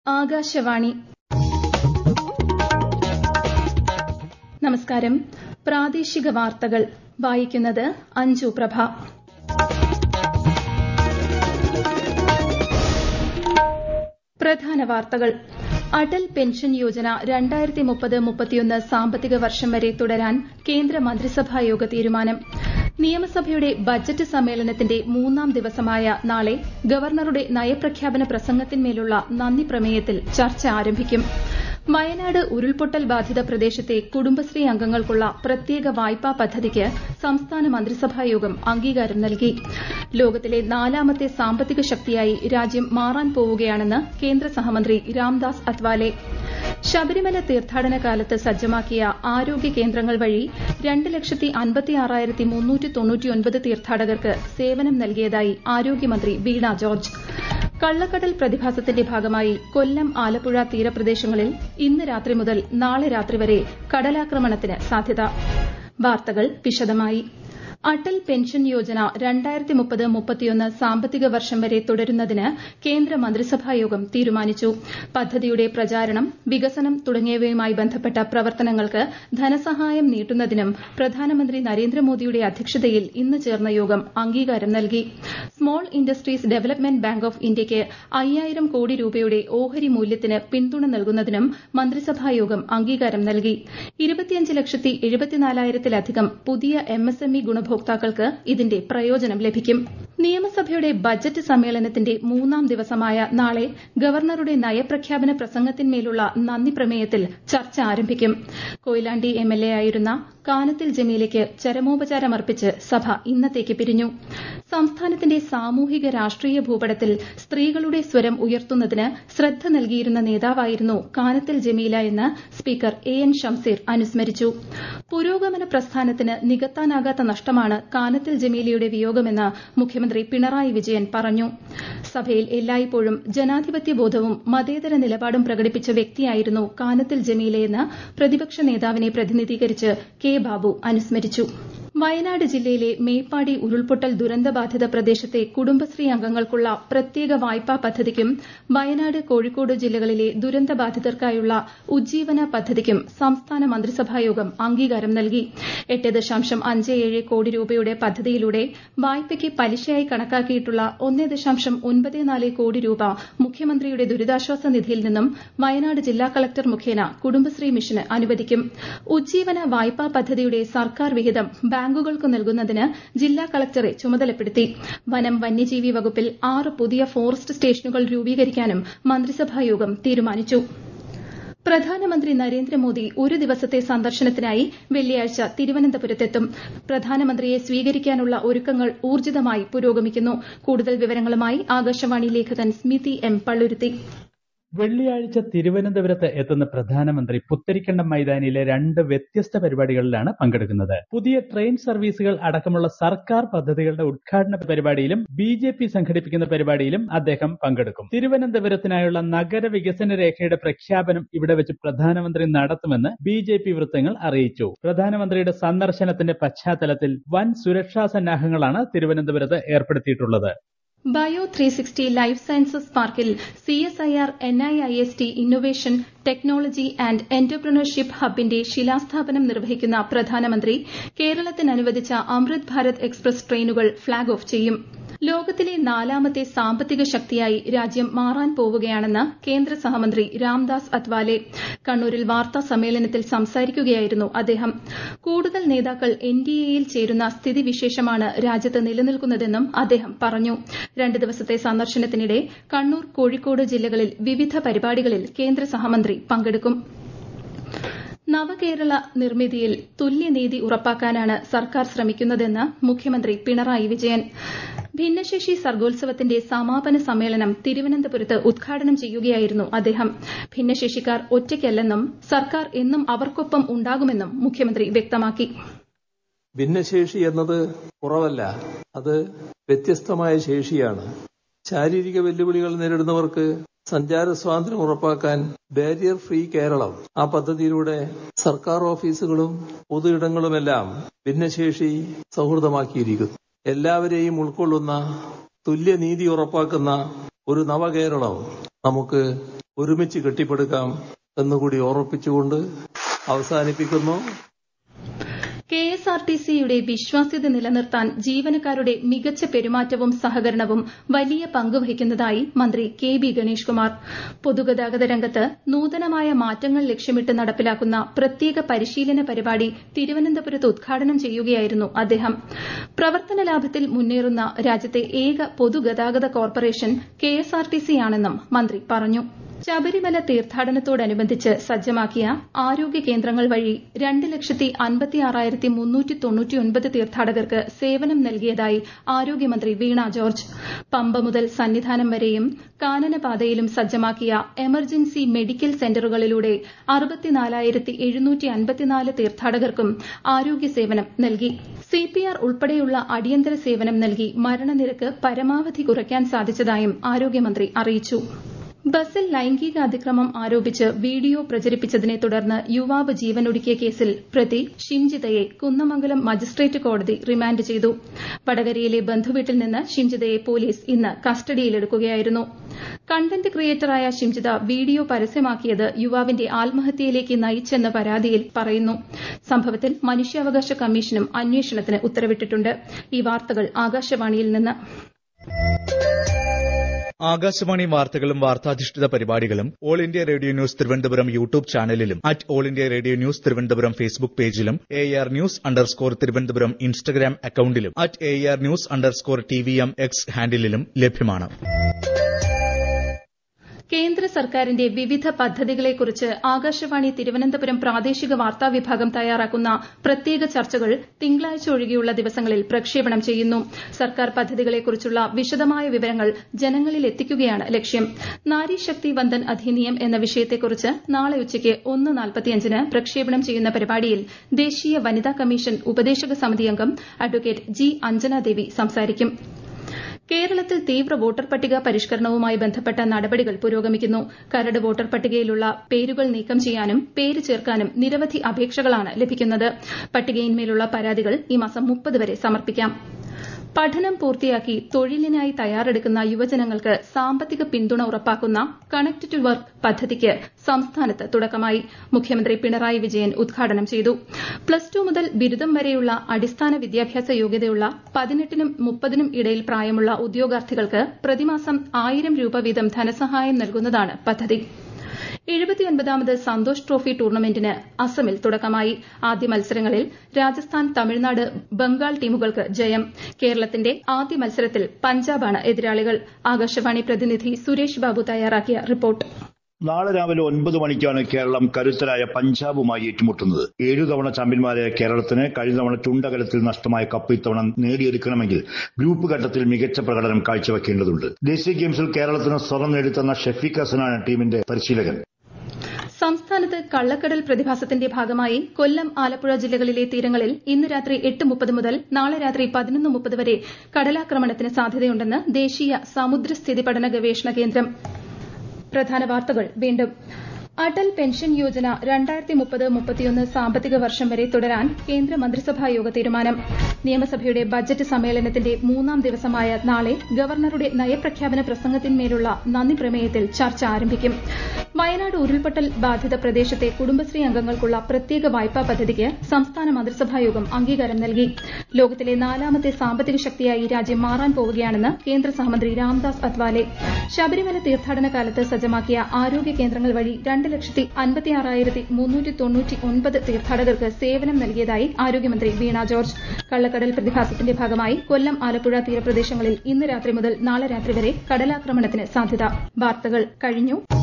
ആകാശവാണി നമസ്കാരം പ്രാദേശിക വാർത്തകൾ വായിക്കുന്നത് അഞ്ജു പ്രഭ പ്രധാന വാർത്തകൾ അടൽ പെൻഷൻ യോജന രണ്ടായിരത്തി മുപ്പത് മുപ്പത്തിയൊന്ന് സാമ്പത്തിക വർഷം വരെ തുടരാൻ കേന്ദ്ര മന്ത്രിസഭായോഗ തീരുമാനം നിയമസഭയുടെ ബജറ്റ് സമ്മേളനത്തിന്റെ മൂന്നാം ദിവസമായ നാളെ ഗവർണറുടെ നയപ്രഖ്യാപന പ്രസംഗത്തിന്മേലുള്ള നന്ദി പ്രമേയത്തിൽ ചർച്ച ആരംഭിക്കും വയനാട് ഉരുൾപൊട്ടൽ ബാധിത പ്രദേശത്തെ കുടുംബശ്രീ അംഗങ്ങൾക്കുള്ള പ്രത്യേക വായ്പാ പദ്ധതിക്ക് സംസ്ഥാന മന്ത്രിസഭായോഗം അംഗീകാരം നൽകി ലോകത്തിലെ നാലാമത്തെ സാമ്പത്തിക ശക്തിയായി രാജ്യം മാറാൻ പോവുകയാണെന്ന് കേന്ദ്ര സഹമന്ത്രി രാംദാസ് അത്വാലെ ശബരിമല തീർത്ഥാടന കാലത്ത് സജ്ജമാക്കിയ ആരോഗ്യ കേന്ദ്രങ്ങൾ വഴി രണ്ട് ലക്ഷത്തി അൻപത്തിയാറായിരത്തി മുന്നൂറ്റി തൊണ്ണൂറ്റിയൊൻപത് തീർത്ഥാടകർക്ക് സേവനം നൽകിയതായി ആരോഗ്യമന്ത്രി വീണ ജോർജ് കള്ളക്കടൽ പ്രതിഭാസത്തിന്റെ ഭാഗമായി കൊല്ലം ആലപ്പുഴ തീരപ്രദേശങ്ങളിൽ ഇന്ന് രാത്രി മുതൽ നാളെ രാത്രി വരെ കടലാക്രമണത്തിന് സാധ്യത വാർത്തകൾ വിശദമായി അടൽ പെൻഷൻ യോജന രണ്ടായിരത്തി മുപ്പത് മുപ്പത്തിയൊന്ന് സാമ്പത്തിക വർഷം വരെ തുടരുന്നതിന് കേന്ദ്ര മന്ത്രിസഭായോഗം തീരുമാനിച്ചു പദ്ധതിയുടെ പ്രചാരണം വികസനം തുടങ്ങിയവയുമായി ബന്ധപ്പെട്ട പ്രവർത്തനങ്ങൾക്ക് ധനസഹായം നീട്ടുന്നതിനും പ്രധാനമന്ത്രി നരേന്ദ്രമോദിയുടെ അധ്യക്ഷതയിൽ ഇന്ന് ചേർന്ന യോഗം അംഗീകാരം നൽകി small industries development bank of ഇന്ത്യയ്ക്ക് അയ്യായിരം കോടി രൂപയുടെ ഓഹരി മൂല്യത്തിന് പിന്തുണ നൽകുന്നതിനും മന്ത്രിസഭായോഗം അംഗീകാരം നൽകി ഇരുപത്തിയഞ്ച് ലക്ഷത്തി എഴുപത്തിനാലായിരത്തിലധികം പുതിയ എംഎസ്എംഇ ഗുണഭോക്താക്കൾക്ക് ഇതിന്റെ പ്രയോജനം ലഭിക്കും നിയമസഭയുടെ ബജറ്റ് സമ്മേളനത്തിന്റെ മൂന്നാം ദിവസമായ നാളെ ഗവർണറുടെ നയപ്രഖ്യാപന പ്രസംഗത്തിന്മേലുള്ള നന്ദി പ്രമേയത്തിൽ ചർച്ച ആരംഭിക്കും കൊയിലാണ്ടി എംഎൽഎ ആയിരുന്ന കാനത്തിൽ ജമീലയ്ക്ക് ചരമോപചാരമർപ്പിച്ച് സഭ ഇന്നത്തേക്ക് പിരിഞ്ഞു സംസ്ഥാനത്തിന്റെ സാമൂഹിക രാഷ്ട്രീയ ഭൂപടത്തിൽ സ്ത്രീകളുടെ സ്വരം ഉയർത്തുന്നതിന് ശ്രദ്ധ നൽകിയിരുന്ന നേതാവായിരുന്നു കാനത്തിൽ ജമീല എന്ന് സ്പീക്കർ എ എൻ ഷംസീർ അനുസ്മരിച്ചു പുരോഗമന പ്രസ്ഥാനത്തിന് നികത്താനാകാത്ത നഷ്ടമാണ് കാനത്തിൽ ജമീലയുടെ വിയോഗമെന്ന് മുഖ്യമന്ത്രി പിണറായി വിജയൻ പറഞ്ഞു സഭയിൽ എല്ലായ്പ്പോഴും ജനാധിപത്യ ബോധവും മതേതര നിലപാടും പ്രകടിപ്പിച്ച വ്യക്തിയായിരുന്നു കാനത്തിൽ ജമീലയെന്ന് പ്രതിപക്ഷ നേതാവിനെ പ്രതിനിധീകരിച്ച് കെ ബാബു അനുസ്മരിച്ചു വയനാട് ജില്ലയിലെ മേപ്പാടി ഉരുൾപൊട്ടൽ ദുരന്തബാധിത പ്രദേശത്തെ കുടുംബശ്രീ അംഗങ്ങൾക്കുള്ള പ്രത്യേക വായ്പാ പദ്ധതിക്കും വയനാട് കോഴിക്കോട് ജില്ലകളിലെ ദുരന്തബാധിതർക്കായുള്ള ഉജ്ജീവന പദ്ധതിക്കും സംസ്ഥാന മന്ത്രിസഭായോഗം അംഗീകാരം നൽകി എട്ട് ദശാംശം അഞ്ച് ഏഴ് കോടി രൂപയുടെ പദ്ധതിയിലൂടെ വായ്പയ്ക്ക് പലിശയായി കണക്കാക്കിയിട്ടുള്ള ഒന്ന് ദശാംശം ഒൻപത് നാല് കോടി രൂപ മുഖ്യമന്ത്രിയുടെ ദുരിതാശ്വാസ നിധിയിൽ നിന്നും വയനാട് ജില്ലാ കളക്ടർ മുഖേന കുടുംബശ്രീ മിഷന് അനുവദിക്കും ഉജ്ജീവന വായ്പാ പദ്ധതിയുടെ സർക്കാർ വിഹിതം ബാങ്കുകൾക്ക് നൽകുന്നതിന് ജില്ലാ കളക്ടറെ ചുമതലപ്പെടുത്തി വനം വന്യജീവി വകുപ്പിൽ ആറ് പുതിയ ഫോറസ്റ്റ് സ്റ്റേഷനുകൾ രൂപീകരിക്കാനും മന്ത്രിസഭായോഗം തീരുമാനിച്ചു പ്രധാനമന്ത്രി നരേന്ദ്രമോദി ഒരു ദിവസത്തെ സന്ദർശനത്തിനായി വെള്ളിയാഴ്ച തിരുവനന്തപുരത്തെത്തും പ്രധാനമന്ത്രിയെ സ്വീകരിക്കാനുള്ള ഒരുക്കങ്ങൾ ഊർജിതമായി പുരോഗമിക്കുന്നു കൂടുതൽ വിവരങ്ങളുമായി ആകാശവാണി ലേഖകൻ സ്മിതി എം പള്ളുരുത്തി വെള്ളിയാഴ്ച തിരുവനന്തപുരത്ത് എത്തുന്ന പ്രധാനമന്ത്രി പുത്തരിക്കണ്ടം മൈതാനിയിലെ രണ്ട് വ്യത്യസ്ത പരിപാടികളിലാണ് പങ്കെടുക്കുന്നത് പുതിയ ട്രെയിൻ സർവീസുകൾ അടക്കമുള്ള സർക്കാർ പദ്ധതികളുടെ ഉദ്ഘാടന പരിപാടിയിലും ബി ജെ പി സംഘടിപ്പിക്കുന്ന പരിപാടിയിലും അദ്ദേഹം പങ്കെടുക്കും തിരുവനന്തപുരത്തിനായുള്ള നഗര വികസന രേഖയുടെ പ്രഖ്യാപനം ഇവിടെ വെച്ച് പ്രധാനമന്ത്രി നടത്തുമെന്ന് ബി ജെ പി വൃത്തങ്ങൾ അറിയിച്ചു പ്രധാനമന്ത്രിയുടെ സന്ദർശനത്തിന്റെ പശ്ചാത്തലത്തിൽ വൻ സുരക്ഷാ സന്നാഹങ്ങളാണ് തിരുവനന്തപുരത്ത് ഏർപ്പെടുത്തിയിട്ടുള്ളത് bio three sixty life sciences പാർക്കിൽ C S I R N I I S T innovation technology and entrepreneurship ഹബിന്റെ ശിലാസ്ഥാപനം നിർവഹിക്കുന്ന പ്രധാനമന്ത്രി കേരളത്തിന് അനുവദിച്ച അമൃത് ഭാരത് എക്സ്പ്രസ് ട്രെയിനുകൾ ഫ്ളാഗ് ഓഫ് ചെയ്യും ലോകത്തിലെ നാലാമത്തെ സാമ്പത്തിക ശക്തിയായി രാജ്യം മാറാൻ പോവുകയാണെന്ന് കേന്ദ്ര സഹമന്ത്രി രാംദാസ് അത്വാലെ കണ്ണൂരിൽ വാർത്താ സമ്മേളനത്തിൽ സംസാരിക്കുകയായിരുന്നു അദ്ദേഹം കൂടുതൽ നേതാക്കൾ എൻ ഡി എയിൽ ചേരുന്ന സ്ഥിതിവിശേഷമാണ് രാജ്യത്ത് നിലനിൽക്കുന്നതെന്നും അദ്ദേഹം പറഞ്ഞു രണ്ട് ദിവസത്തെ സന്ദർശനത്തിനിടെ കണ്ണൂർ കോഴിക്കോട് ജില്ലകളിൽ വിവിധ പരിപാടികളിൽ കേന്ദ്ര സഹമന്ത്രി പങ്കെടുക്കും നവകേരള നിർമ്മിതിയിൽ തുല്യനീതി ഉറപ്പാക്കാനാണ് സർക്കാർ ശ്രമിക്കുന്നതെന്ന് മുഖ്യമന്ത്രി പിണറായി വിജയൻ ഭിന്നശേഷി സർഗോത്സവത്തിന്റെ സമാപന സമ്മേളനം തിരുവനന്തപുരത്ത് ഉദ്ഘാടനം ചെയ്യുകയായിരുന്നു അദ്ദേഹം ഭിന്നശേഷിക്കാർ ഒറ്റയ്ക്കല്ലെന്നും സർക്കാർ എന്നും അവർക്കൊപ്പം ഉണ്ടാകുമെന്നും മുഖ്യമന്ത്രി വ്യക്തമാക്കി ഭിന്നശേഷി എന്നത് കുറവല്ല അത് വ്യത്യസ്തമായ ശേഷിയാണ് ശാരീരിക വെല്ലുവിളികൾ നേരിടുന്നവർക്ക് സഞ്ചാര സ്വാതന്ത്ര്യം ഉറപ്പാക്കാൻ ബാരിയർ ഫ്രീ കേരളം ആ പദ്ധതിയിലൂടെ സർക്കാർ ഓഫീസുകളും പൊതു ഇടങ്ങളുമെല്ലാം ഭിന്നശേഷി സൗഹൃദമാക്കിയിരിക്കുന്നു എല്ലാവരെയും ഉൾക്കൊള്ളുന്ന തുല്യനീതി ഉറപ്പാക്കുന്ന ഒരു നവകേരളം നമുക്ക് ഒരുമിച്ച് കെട്ടിപ്പടുക്കാം എന്നുകൂടി ഓർമ്മിപ്പിച്ചുകൊണ്ട് അവസാനിപ്പിക്കുന്നു കെ എസ് ആർ ടി സിയുടെ വിശ്വാസ്യത നിലനിർത്താൻ ജീവനക്കാരുടെ മികച്ച പെരുമാറ്റവും സഹകരണവും വലിയ പങ്ക് വഹിക്കുന്നതായി മന്ത്രി കെ ബി ഗണേഷ് കുമാർ പൊതുഗതാഗത രംഗത്ത് നൂതനമായ മാറ്റങ്ങൾ ലക്ഷ്യമിട്ട് നടപ്പിലാക്കുന്ന പ്രത്യേക പരിശീലന പരിപാടി തിരുവനന്തപുരത്ത് ഉദ്ഘാടനം ചെയ്യുകയായിരുന്നു അദ്ദേഹം പ്രവർത്തന ലാഭത്തിൽ മുന്നേറുന്ന രാജ്യത്തെ ഏക പൊതുഗതാഗത corporation K S R T C ആണെന്നും മന്ത്രി പറഞ്ഞു ശബരിമല തീർത്ഥാടനത്തോടനുബന്ധിച്ച് സജ്ജമാക്കിയ ആരോഗ്യ കേന്ദ്രങ്ങൾ വഴി രണ്ട് ലക്ഷത്തി അൻപത്തി ആറായിരത്തി മുന്നൂറ്റി തൊണ്ണൂറ്റിയൊൻപത് തീർത്ഥാടകർക്ക് സേവനം നൽകിയതായി ആരോഗ്യമന്ത്രി വീണ ജോർജ് പമ്പ മുതൽ സന്നിധാനം വരെയും കാനനപാതയിലും സജ്ജമാക്കിയ എമർജൻസി മെഡിക്കൽ സെന്ററുകളിലൂടെ അറുപത്തിനാലായിരത്തി എഴുന്നൂറ്റി അൻപത്തിനാല് തീർത്ഥാടകർക്കും ആരോഗ്യ സേവനം നൽകി സിപിആർ ഉൾപ്പെടെയുള്ള അടിയന്തര സേവനം നൽകി മരണനിരക്ക് പരമാവധി കുറയ്ക്കാൻ സാധിച്ചതായും ആരോഗ്യമന്ത്രി അറിയിച്ചു ബസിൽ ലൈംഗിക അതിക്രമം ആരോപിച്ച് വീഡിയോ പ്രചരിപ്പിച്ചതിനെ തുടർന്ന് യുവാവ് ജീവനൊടുക്കിയ കേസിൽ പ്രതി ഷിംജിതയെ കുന്നമംഗലം മജിസ്ട്രേറ്റ് കോടതി റിമാൻഡ് ചെയ്തു വടകരയിലെ ബന്ധുവീട്ടിൽ നിന്ന് ഷിംജിതയെ പോലീസ് ഇന്ന് കസ്റ്റഡിയിലെടുക്കുകയായിരുന്നു കണ്ടന്റ് ക്രിയേറ്ററായ ഷിംജിത വീഡിയോ പരസ്യമാക്കിയത് യുവാവിന്റെ ആത്മഹത്യയിലേക്ക് നയിച്ചെന്ന പരാതിയിൽ പറയുന്നു സംഭവത്തിൽ മനുഷ്യാവകാശ കമ്മീഷനും അന്വേഷണത്തിന് ഉത്തരവിട്ടിട്ടുണ്ട് ഈ വാർത്തകൾ ആകാശവാണിയിൽ നിന്ന് ആകാശവാണി വാർത്തകളും വാർത്താധിഷ്ഠിത പരിപാടികളും all India radio news Thiruvananthapuram YouTube ചാനലിലും at all India radio news Thiruvananthapuram Facebook പേജിലും A R news underscore Thiruvananthapuram Instagram അക്കൌണ്ടിലും at A R news underscore T V M X ഹാൻഡിലും ലഭ്യമാണ് കേന്ദ്ര സർക്കാരിന്റെ വിവിധ പദ്ധതികളെക്കുറിച്ച് ആകാശവാണി തിരുവനന്തപുരം പ്രാദേശിക വാർത്താ വിഭാഗം തയ്യാറാക്കുന്ന പ്രത്യേക ചർച്ചകൾ തിങ്കളാഴ്ച ഒഴികെയുള്ള ദിവസങ്ങളിൽ പ്രക്ഷേപണം ചെയ്യുന്നു സർക്കാർ പദ്ധതികളെക്കുറിച്ചുള്ള വിശദമായ വിവരങ്ങൾ ജനങ്ങളിൽ എത്തിക്കുകയാണ് ലക്ഷ്യം നാരി ശക്തി വന്ദൻ അധിനിയം എന്ന വിഷയത്തെക്കുറിച്ച് നാളെ ഉച്ചയ്ക്ക് ഒന്ന് നാൽപ്പത്തിയഞ്ചിന് പ്രക്ഷേപണം ചെയ്യുന്ന പരിപാടിയിൽ ദേശീയ വനിതാ കമ്മീഷൻ ഉപദേശക സമിതി അംഗം അഡ്വക്കേറ്റ് ജി അഞ്ജന ദേവി സംസാരിക്കും കേരളത്തിൽ തീവ്ര വോട്ടർ പട്ടിക പരിഷ്കരണവുമായി ബന്ധപ്പെട്ട നടപടികൾ പുരോഗമിക്കുന്നു കരട് വോട്ടർ പട്ടികയിലുള്ള പേരുകൾ നീക്കം ചെയ്യാനും പേര് ചേർക്കാനും നിരവധി അപേക്ഷകളാണ് ലഭിക്കുന്നത് പട്ടികയിന്മേലുള്ള പരാതികൾ ഈ മാസം മുപ്പത് വരെ സമർപ്പിക്കാം പഠനം പൂർത്തിയാക്കി തൊഴിലിനായി തയ്യാറെടുക്കുന്ന യുവജനങ്ങൾക്ക് സാമ്പത്തിക പിന്തുണ ഉറപ്പാക്കുന്ന കണക്ട് ടു വർക്ക് പദ്ധതിക്ക് സംസ്ഥാനത്ത് തുടക്കമായി മുഖ്യമന്ത്രി പിണറായി വിജയൻ ഉദ്ഘാടനം ചെയ്തു പ്ലസ് ടു മുതൽ ബിരുദം വരെയുള്ള അടിസ്ഥാന വിദ്യാഭ്യാസ യോഗ്യതയുള്ള പതിനെട്ടിനും മുപ്പതിനും ഇടയിൽ പ്രായമുള്ള ഉദ്യോഗാർത്ഥികൾക്ക് പ്രതിമാസം ആയിരം രൂപ വീതം ധനസഹായം നൽകുന്നതാണ് പദ്ധതി എഴുപത്തിയൊൻപതാമത് സന്തോഷ് ട്രോഫി ടൂർണമെന്റിന് അസമിൽ തുടക്കമായി ആദ്യ മത്സരങ്ങളിൽ രാജസ്ഥാൻ തമിഴ്നാട് ബംഗാൾ ടീമുകൾക്ക് ജയം കേരളത്തിന്റെ ആദ്യ മത്സരത്തിൽ പഞ്ചാബാണ് എതിരാളികൾ ആകാശവാണി പ്രതിനിധി സുരേഷ് ബാബു തയ്യാറാക്കിയ റിപ്പോർട്ട് നാളെ രാവിലെ ഒൻപത് മണിക്കാണ് കേരളം കരുത്തരായ പഞ്ചാബുമായി ഏറ്റുമുട്ടുന്നത് ഏഴു തവണ ചാമ്പ്യന്മാരായ കേരളത്തിന് കഴിഞ്ഞ തവണ ചുണ്ടകലത്തിൽ നഷ്ടമായ കപ്പ് ഇത്തവണ നേടിയെടുക്കണമെങ്കിൽ ഗ്രൂപ്പ് ഘട്ടത്തിൽ മികച്ച പ്രകടനം കാഴ്ചവെക്കേണ്ടതുണ്ട് ദേശീയ ഗെയിംസിൽ കേരളത്തിന് സ്വർണം നേടിത്തന്ന ഷെഫീഖ് ഹസനാണ് ടീമിന്റെ പരിശീലകൻ സംസ്ഥാനത്ത് കള്ളക്കടൽ പ്രതിഭാസത്തിന്റെ ഭാഗമായി കൊല്ലം ആലപ്പുഴ ജില്ലകളിലെ തീരങ്ങളിൽ ഇന്ന് രാത്രി എട്ട് മുപ്പത് മുതൽ നാളെ രാത്രി പതിനൊന്ന് മുപ്പത് വരെ കടലാക്രമണത്തിന് സാധ്യതയുണ്ടെന്ന് ദേശീയ സമുദ്രസ്ഥിതി പഠന ഗവേഷണ കേന്ദ്രം പ്രധാന വാർത്തകൾ വീണ്ടും അടൽ പെൻഷൻ യോജന രണ്ടായിരത്തി മുപ്പത് മുപ്പത്തിയൊന്ന് സാമ്പത്തിക വർഷം വരെ തുടരാൻ കേന്ദ്ര മന്ത്രിസഭാ യോഗ തീരുമാനം നിയമസഭയുടെ ബജറ്റ് സമ്മേളനത്തിന്റെ മൂന്നാം ദിവസമായ നാളെ ഗവർണറുടെ നയപ്രഖ്യാപന പ്രസംഗത്തിന്മേലുള്ള നന്ദി പ്രമേയത്തിൽ ചർച്ച ആരംഭിക്കും വയനാട് ഉരുൾപൊട്ടൽ ബാധിത പ്രദേശത്തെ കുടുംബശ്രീ അംഗങ്ങൾക്കുള്ള പ്രത്യേക വായ്പാ പദ്ധതിക്ക് സംസ്ഥാന മന്ത്രിസഭാ യോഗം അംഗീകാരം നൽകി ലോകത്തിലെ നാലാമത്തെ സാമ്പത്തിക ശക്തിയായി രാജ്യം മാറാൻ പോവുകയാണെന്ന് കേന്ദ്ര സഹമന്ത്രി രാംദാസ് അത്വാലെ ശബരിമല തീർത്ഥാടന കാലത്ത് സജ്ജമാക്കിയ ആരോഗ്യ കേന്ദ്രങ്ങൾ വഴി രണ്ട് ലക്ഷത്തി അൻപത്തിയാറായിരത്തി മുന്നൂറ്റി തൊണ്ണൂറ്റി ഒൻപത് തീർത്ഥാടകർക്ക് സേവനം നൽകിയതായി ആരോഗ്യമന്ത്രി വീണ ജോർജ് കള്ളക്കടൽ പ്രതിഭാസത്തിന്റെ ഭാഗമായി കൊല്ലം ആലപ്പുഴ തീരപ്രദേശങ്ങളിൽ ഇന്ന് രാത്രി മുതൽ നാളെ രാത്രി വരെ കടലാക്രമണത്തിന് സാധ്യത വാർത്തകൾ കഴിഞ്ഞു